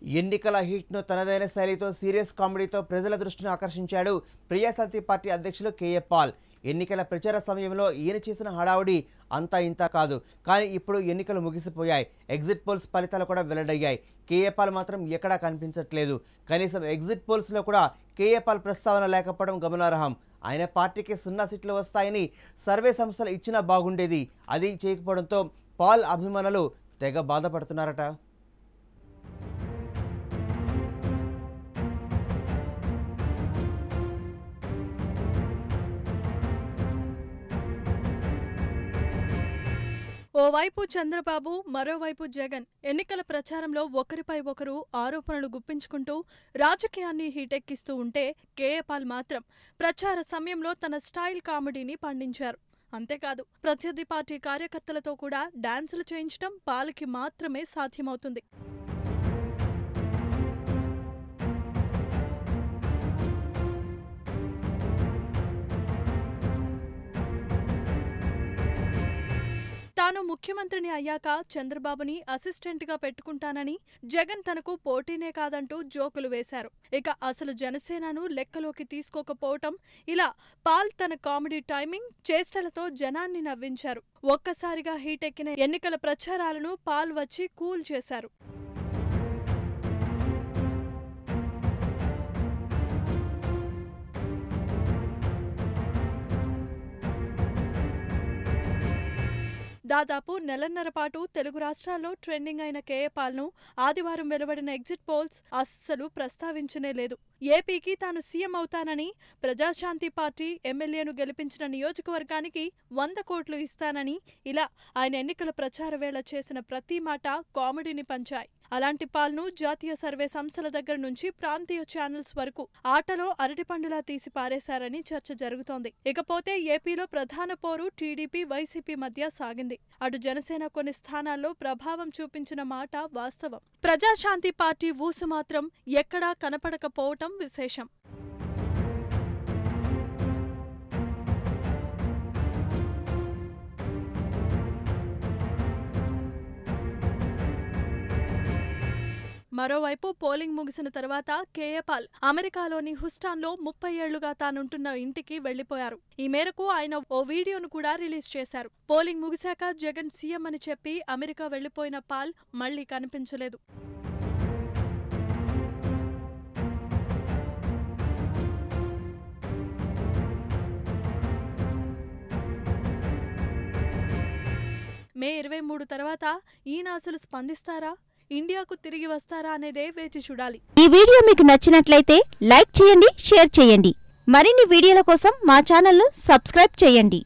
ఎన్నికల హీట్ను తనదైన శైలితో సీరియస్ కామెడీతో ప్రజల దృష్టిని ఆకర్షించాడు ప్రియాశాంతి పార్టీ అధ్యక్షులు కేఏ పాల్ ఎన్నికల ప్రచార సమయంలో ఈయన చేసిన హడావుడి అంతా ఇంత కాదు కానీ ఇప్పుడు ఎన్నికలు ముగిసిపోయాయి ఎగ్జిట్ పోల్స్ ఫలితాలు కూడా వెల్లడయ్యాయి కేఏ పాల్ మాత్రం ఎక్కడా కనిపించట్లేదు కనీసం ఎగ్జిట్ పోల్స్లో కూడా కేఏ పాల్ ప్రస్తావన లేకపోవడం గమనార్హం ఆయన పార్టీకి సున్నా సీట్లు వస్తాయని సర్వే సంస్థలు ఇచ్చినా బాగుండేది అది చేయకపోవడంతో పాల్ అభిమానులు తెగ బాధపడుతున్నారట ఓవైపు చంద్రబాబు మరోవైపు జగన్ ఎన్నికల ప్రచారంలో ఒకరిపై ఒకరు ఆరోపణలు గుప్పించుకుంటూ రాజకీయాన్ని హీటెక్కిస్తూ ఉంటే కేఏపాల్ మాత్రం ప్రచార సమయంలో తన స్టైల్ కామెడీని పండించారు అంతేకాదు ప్రత్యర్థి పార్టీ కార్యకర్తలతో కూడా డాన్సులు చేయించడం పాల్కి మాత్రమే సాధ్యమవుతుంది తాను ముఖ్యమంత్రిని అయ్యాక చంద్రబాబుని అసిస్టెంట్గా పెట్టుకుంటానని జగన్ తనకు పోటీనే కాదంటూ జోకులు వేశారు ఇక అసలు జనసేనను లెక్కలోకి తీసుకోకపోవటం ఇలా పాల్ తన కామెడీ టైమింగ్ చేష్టలతో జనాన్ని నవ్వించారు ఒక్కసారిగా హీటెక్కిన ఎన్నికల ప్రచారాలను పాల్ వచ్చి కూల్ చేశారు దాదాపు నెలన్నర పాటు తెలుగు రాష్ట్రాల్లో ట్రెండింగ్ అయిన కేఏపాల్ను ఆదివారం వెలువడిన ఎగ్జిట్ పోల్స్ అస్సలు ప్రస్తావించనే లేదు ఏపీకి తాను సీఎం అవుతానని ప్రజాశాంతి పార్టీ ఎమ్మెల్యేను గెలిపించిన నియోజకవర్గానికి వంద కోట్లు ఇస్తానని ఇలా ఆయన ఎన్నికల ప్రచార వేళ చేసిన ప్రతి మాట కామెడీని పంచాయి అలాంటి పాల్ను జాతీయ సర్వే సంస్థల దగ్గర నుంచి ప్రాంతీయ ఛానల్స్ వరకు ఆటలో అరటిపండులా తీసి పారేశారని చర్చ జరుగుతోంది ఇకపోతే ఏపీలో ప్రధాన పోరు టీడీపీ వైసీపీ మధ్య సాగింది అటు జనసేన కొన్ని స్థానాల్లో ప్రభావం చూపించిన మాట వాస్తవం ప్రజాశాంతి పార్టీ ఊసు మాత్రం ఎక్కడా కనపడకపోవటం విశేషం మరోవైపు పోలింగ్ ముగిసిన తర్వాత కేఏపాల్ అమెరికాలోని హుస్టాన్లో ముప్పై ఏళ్లుగా తానుంటున్న ఇంటికి వెళ్లిపోయారు ఈ మేరకు ఆయన ఓ వీడియోను కూడా రిలీజ్ చేశారు పోలింగ్ ముగిశాక జగన్ సీఎం అని చెప్పి అమెరికా వెళ్లిపోయిన పాల్ మళ్లీ కనిపించలేదు మే ఇరవై మూడు తర్వాత ఈ నాసులు స్పందిస్తారా ఇండియాకు తిరిగి వస్తారా అనేదే వేచి చూడాలి ఈ వీడియో మీకు నచ్చినట్లయితే లైక్ చేయండి షేర్ చేయండి మరిన్ని వీడియోల కోసం మా ఛానల్ను సబ్స్క్రైబ్ చేయండి